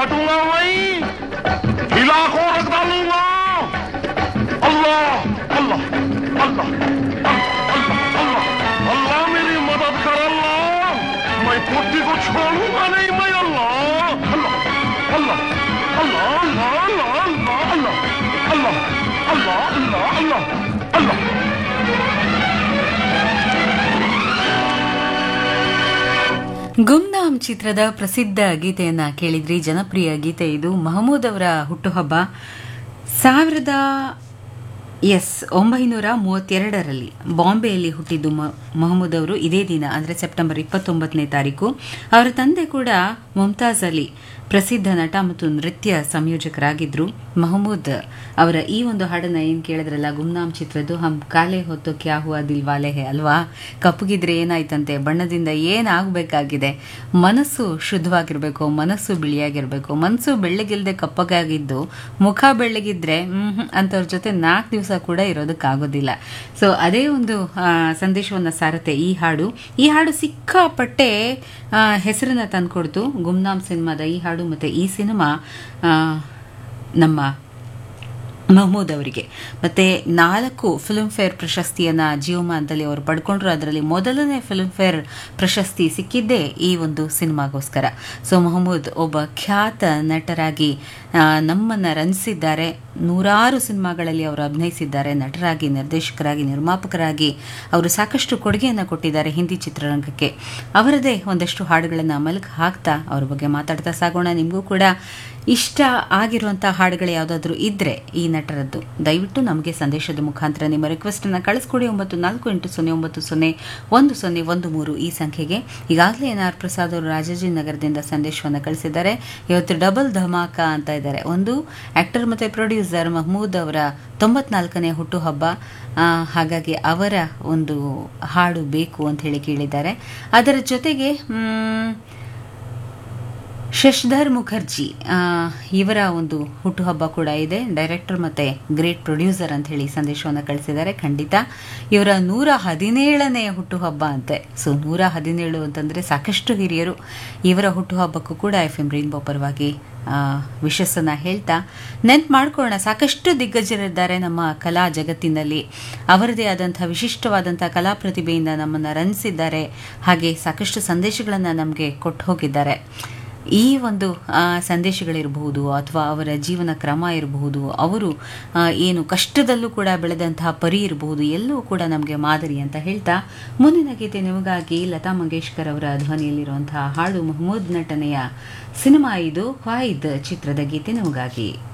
हटूंगा वहीं इलाकों रख डालूंगा अल्लाह अल्लाह अल्लाह अल्लाह अल्लाह अल्लाह मेरी मदद कर अल्लाह मैं पुट्टी को छोड़ूंगा नहीं मैं अल्लाह अल्लाह अल्लाह अल्लाह अल्लाह अल्लाह अल्लाह अल्लाह अल्लाह अल्लाह अल्लाह अल्लाह ಗುಮ್ನಾಮ್ ಚಿತ್ರದ ಪ್ರಸಿದ್ಧ ಗೀತೆಯನ್ನ ಕೇಳಿದ್ರಿ ಜನಪ್ರಿಯ ಗೀತೆ ಇದು ಮಹಮೂದ್ ಅವರ ಹುಟ್ಟುಹಬ್ಬ ಸಾವಿರದ ಎಸ್ ಒಂಬೈನೂರ ಮೂವತ್ತೆರಡರಲ್ಲಿ ಬಾಂಬೆಯಲ್ಲಿ ಹುಟ್ಟಿದ್ದು ಮ- ಮಹಮೂದ್ ಅವರು ಇದೇ ದಿನ ಅಂದರೆ ಸೆಪ್ಟೆಂಬರ್ ಇಪ್ಪತ್ತೊಂಬತ್ತನೇ ತಾರೀಕು ಅವರ ತಂದೆ ಕೂಡ ಮುಮ್ತಾಜ್ ಅಲಿ ಪ್ರಸಿದ್ಧ ನಟ ಮತ್ತು ನೃತ್ಯ ಸಂಯೋಜಕರಾಗಿದ್ರು ಮಹಮೂದ್ ಅವರ ಈ ಒಂದು ಹಾಡನ್ನ ಏನ್ ಕೇಳಿದ್ರಲ್ಲ ಗುಮ್ನಾಮ್ ಚಿತ್ರದ್ದು ಹಮ್ ಕಾಲೆ ಹೊತ್ತು ಕ್ಯಾ ಹುआ ದಿಲ್ವಾಲೆ ಹೇ ಅಲ್ವಾ ಕಪ್ಪಗಿದ್ರೆ ಏನಾಯ್ತಂತೆ ಬಣ್ಣದಿಂದ ಏನಾಗಬೇಕಾಗಿದೆ ಮನಸ್ಸು ಶುದ್ಧವಾಗಿರ್ಬೇಕು ಮನಸ್ಸು ಬಿಳಿಯಾಗಿರ್ಬೇಕು ಮನಸ್ಸು ಬೆಳ್ಳಗಿಲ್ದೆ ಕಪ್ಪಗಾಗಿದ್ದು ಮುಖ ಬೆಳ್ಳಗಿದ್ರೆ ಹ್ಮ್ ಅಂತವ್ರ ಜೊತೆ ನಾಲ್ಕು ದಿವಸ ಕೂಡ ಇರೋದಕ್ಕಾಗೋದಿಲ್ಲ ಸೊ ಅದೇ ಒಂದು ಆ, ಸಂದೇಶವನ್ನ ಸಾರತ್ತೆ ಈ ಹಾಡು ಈ ಹಾಡು ಸಿಕ್ಕಾಪಟ್ಟೆ ಆ, ಹೆಸರನ್ನ ತಂದ್ಕೊಡ್ತು ಗುಮ್ನಾಮ್ ಸಿನಿಮಾದ ಈ ಹಾಡು ಮತ್ತೆ ಈ ಸಿನಿಮಾ ಆ, ನಮ್ಮ ಮಹಮೂದ್ ಅವರಿಗೆ ಮತ್ತೆ ನಾಲ್ಕು ಫಿಲ್ಮ್ ಫೇರ್ ಪ್ರಶಸ್ತಿಯನ್ನ ಜೀವಮಾನದಲ್ಲಿ ಅವರು ಪಡ್ಕೊಂಡ್ರು ಅದರಲ್ಲಿ ಮೊದಲನೇ ಫಿಲ್ಮ್ ಫೇರ್ ಪ್ರಶಸ್ತಿ ಸಿಕ್ಕಿದ್ದೇ ಈ ಒಂದು ಸಿನಿಮಾಗೋಸ್ಕರ ಸೊ ಮಹಮೂದ್ ಒಬ್ಬ ಖ್ಯಾತ ನಟರಾಗಿ ಆ, ನಮ್ಮನ್ನ ರಂಜಿಸಿದ್ದಾರೆ ನೂರಾರು ಸಿನಿಮಾಗಳಲ್ಲಿ ಅವರು ಅಭಿನಯಿಸಿದ್ದಾರೆ ನಟರಾಗಿ ನಿರ್ದೇಶಕರಾಗಿ ನಿರ್ಮಾಪಕರಾಗಿ ಅವರು ಸಾಕಷ್ಟು ಕೊಡುಗೆಯನ್ನು ಕೊಟ್ಟಿದ್ದಾರೆ ಹಿಂದಿ ಚಿತ್ರರಂಗಕ್ಕೆ ಅವರದೇ ಒಂದಷ್ಟು ಹಾಡುಗಳನ್ನು ಅಮಲ್ಗೆ ಹಾಕ್ತಾ ಅವ್ರ ಬಗ್ಗೆ ಮಾತಾಡ್ತಾ ಸಾಗೋಣ ನಿಮಗೂ ಕೂಡ ಇಷ್ಟ ಆಗಿರುವಂಥ ಹಾಡುಗಳು ಯಾವುದಾದ್ರೂ ಇದ್ರೆ ಈ ನಟರದ್ದು ದಯವಿಟ್ಟು ನಮಗೆ ಸಂದೇಶದ ಮುಖಾಂತರ ನಿಮ್ಮ ರಿಕ್ವೆಸ್ಟ್ ಅನ್ನ ಕಳಿಸ್ಕೊಡಿ ಒಂಬತ್ತು ನಾಲ್ಕು ಎಂಟು ಸೊನ್ನೆ ಒಂಬತ್ತು ಸೊನ್ನೆ ಒಂದು ಸೊನ್ನೆ ಒಂದು ಮೂರು ಈ ಸಂಖ್ಯೆಗೆ ಈಗಾಗಲೇ ಎನ್ ಆರ್ ಪ್ರಸಾದ್ ಅವರು ರಾಜಾಜಿನಗರದಿಂದ ಸಂದೇಶವನ್ನು ಕಳಿಸಿದ್ದಾರೆ ಇವತ್ತು ಡಬಲ್ ಧಮಾಕ ಅಂತ ಇದ್ದಾರೆ ಒಂದು ಆಕ್ಟರ್ ಮತ್ತೆ ಪ್ರೊಡ್ಯೂಸರ್ ಮಹಮೂದ್ ಅವರ ತೊಂಬತ್ನಾಲ್ಕನೇ ಹುಟ್ಟುಹಬ್ಬ ಆ, ಹಾಗಾಗಿ ಅವರ ಒಂದು ಹಾಡು ಬೇಕು ಅಂತ ಹೇಳಿ ಕೇಳಿದ್ದಾರೆ ಅದರ ಜೊತೆಗೆ ಮ್, ಶಶಿಧರ್ ಮುಖರ್ಜಿ ಆ, ಇವರ ಒಂದು ಹುಟ್ಟುಹಬ್ಬ ಕೂಡ ಇದೆ ಡೈರೆಕ್ಟರ್ ಮತ್ತೆ ಗ್ರೇಟ್ ಪ್ರೊಡ್ಯೂಸರ್ ಅಂತ ಹೇಳಿ ಸಂದೇಶವನ್ನು ಕಳಿಸಿದ್ದಾರೆ ಖಂಡಿತ ಇವರ ನೂರ ಹದಿನೇಳನೆಯ ಹುಟ್ಟುಹಬ್ಬ ಅಂತೆ ಸೊ ನೂರ ಹದಿನೇಳು ಅಂತಂದ್ರೆ ಸಾಕಷ್ಟು ಹಿರಿಯರು ಇವರ ಹುಟ್ಟುಹಬ್ಬಕ್ಕೂ ಕೂಡ ಎಫ್ ಎಂ ರೈನ್ಬೋ ಪರವಾಗಿ ವಿಶಸ್ಸನ್ನ ಹೇಳ್ತಾ ನೆನ್ಪು ಮಾಡ್ಕೊಳ್ಳೋಣ ಸಾಕಷ್ಟು ದಿಗ್ಗಜರಿದ್ದಾರೆ ನಮ್ಮ ಕಲಾ ಜಗತ್ತಿನಲ್ಲಿ ಅವರದೇ ಆದಂತಹ ವಿಶಿಷ್ಟವಾದಂತಹ ಕಲಾ ಪ್ರತಿಭೆಯಿಂದ ನಮ್ಮನ್ನು ರಂಜಿಸಿದ್ದಾರೆ ಹಾಗೆ ಸಾಕಷ್ಟು ಸಂದೇಶಗಳನ್ನು ನಮಗೆ ಕೊಟ್ಟು ಹೋಗಿದ್ದಾರೆ ಈ ಒಂದು ಆ, ಸಂದೇಶಗಳಿರಬಹುದು ಅಥವಾ ಅವರ ಜೀವನ ಕ್ರಮ ಇರಬಹುದು ಅವರು ಆ, ಏನು ಕಷ್ಟದಲ್ಲೂ ಕೂಡ ಬೆಳೆದಂತಹ ಪರಿ ಇರಬಹುದು ಎಲ್ಲವೂ ಕೂಡ ನಮಗೆ ಮಾದರಿ ಅಂತ ಹೇಳ್ತಾ ಮುಂದಿನ ಗೀತೆ ನಿಮಗಾಗಿ ಲತಾ ಮಂಗೇಶ್ಕರ್ ಅವರ ಧ್ವನಿಯಲ್ಲಿರುವಂತಹ ಹಾಡು ಮಹಮೂದ್ ನಟನೆಯ ಸಿನಿಮಾ ಇದು ಕ್ವಾಯಿದ್ ಚಿತ್ರದ ಗೀತೆ ನಿಮಗಾಗಿ